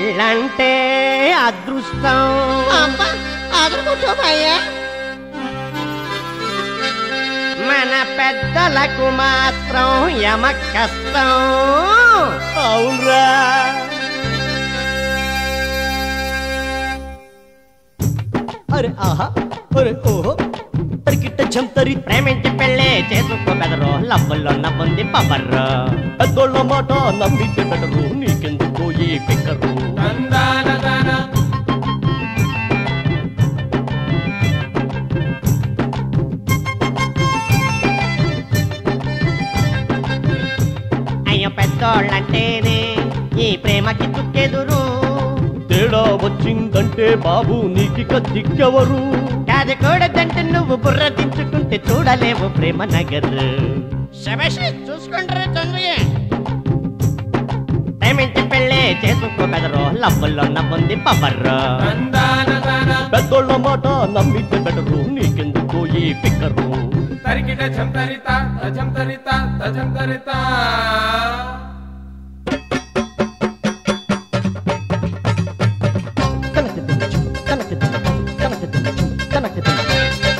పెళ్ళంటే అదృష్టం అబ్బా అదనుకుంటామయ్యా మన పెద్దలకు మాత్రం యమ కష్టం అవునరా అరే ఆహా అరే ఓహో తరికిట్ట జంతరి ప్రేమించి పెళ్ళే చేసుకో బెదరు లవ్వుల్లో నవ్వుంది పవర్రు పెద్దోళ్ళ మాట నమ్మితే బెటరు నీకెందుకు ఈ పిక్కరు అయ్యో పెద్దోళ్ళంటేనే ఈ ప్రేమకి చుక్కెదురు తేడా వచ్చిందంటే బాబు నీకిక దిక్కెవరు కాదు కూడదంటే నువ్వు బుర్ర దించుకుంటే చూడలేవు ప్రేమ నగరు శబషి చూసుకుంటారా చంద్రయ్య ప్రేమించి పెళ్ళే చేసుకో బెదరు లవ్వుల్లో నవ్వుంది పవర్రు పెద్దోళ్ళ మాట నమ్మితే బెటరు నీకెందుకు ఈ పిక్కరు తరికిట ఝంతరిత తజంతరిత తజంతరిత కనక దించు కనక దించు కనక దించు కనక దించు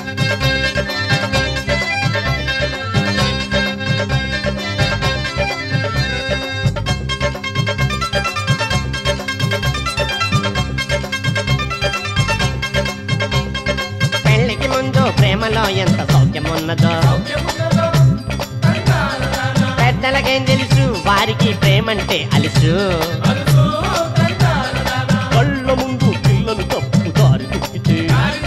పెళ్లికి ముందు ప్రేమలో ఎంత సౌఖ్యం ఉన్నదో పెద్దలకేం తెలుసు వారికి ప్రేమంటే అలుసు కళ్ళ ముందు పిల్లలు తప్పు దారి తొక్కితే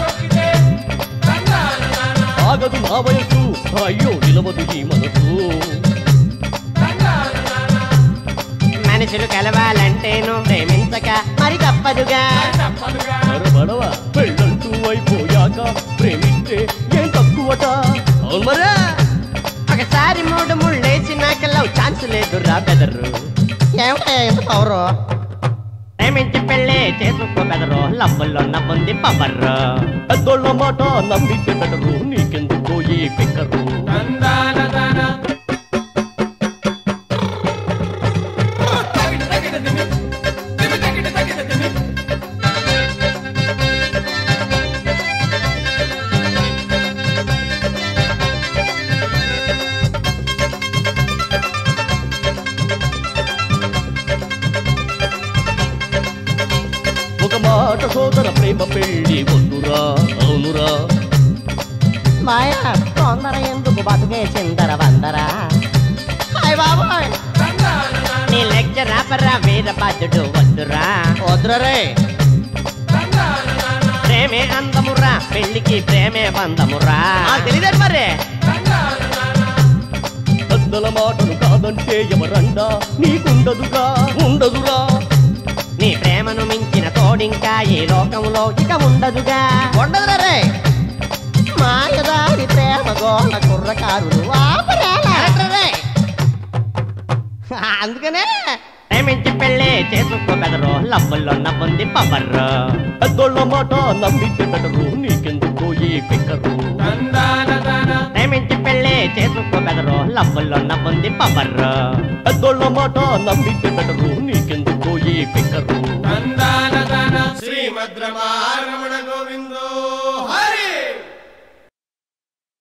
ఆగదు నా వయసు అయ్యో నిలవదు ఈ మనసు మనుషులు కలవాలంటేను ప్రేమించక మరి తప్పదుగా మరబడవ పెళ్ళంటూ అయిపోయాక ప్రేమిస్తే ఏం తక్కువట అవును మరా ఒకసారి మూడు ముళ్ళేసినాక లవ్ ఛాన్స్ లేదు రా బెదరు ఏమిటా ఎంత పవరు ప్రేమించి పెళ్ళే చేసుకో బెదరు లవ్వుల్లో నవ్వుంది పవర్రు పెద్దోళ్ళ మాట నమ్మితే బెటరు నీకెందుకు ఈ పిక్కరు ఒక మాట సోదర ప్రేమ పెళ్ళి వద్దురా అవునురా మాయా తొందర ఎందుకు బతుకే చిందర వందరా హాయ్ బాబోయ్ నీ లెక్చర్ ఆపరా వీరభద్రుడు వద్దురా వద్దురే ప్రేమే అందమురా పెళ్లికి ప్రేమే బంధమురా తెలియదు మరి పెద్దల మాటలు కాదంటే ఎవరండా నీకుండదుగా ఉండదురా నీ ప్రేమను మించిన తోడింకా ఈ లోకంలో ఇక ఉండదుగా ఉండదురా రే మాయదారి ప్రేమ గోళ కుర్రకారులు ఆపరేలా అందుకనే ప్రేమించి పెళ్ళే చేసుకో బెదరు లవ్వుల్లో నవ్వుంది పవర్రు పెద్దోళ్ళ మాట నమ్మితే బెటరు నీకెందుకు ఈ పిక్కరు ప్రేమించి పెళ్ళే చేసుకో బెదరు లవ్వుల్లో నవ్వుంది పవర్రు పెద్దోళ్ళ మాట నమ్మితే బెటరు నీకెందుకు ఈ పిక్కరు శ్రీమద్రమా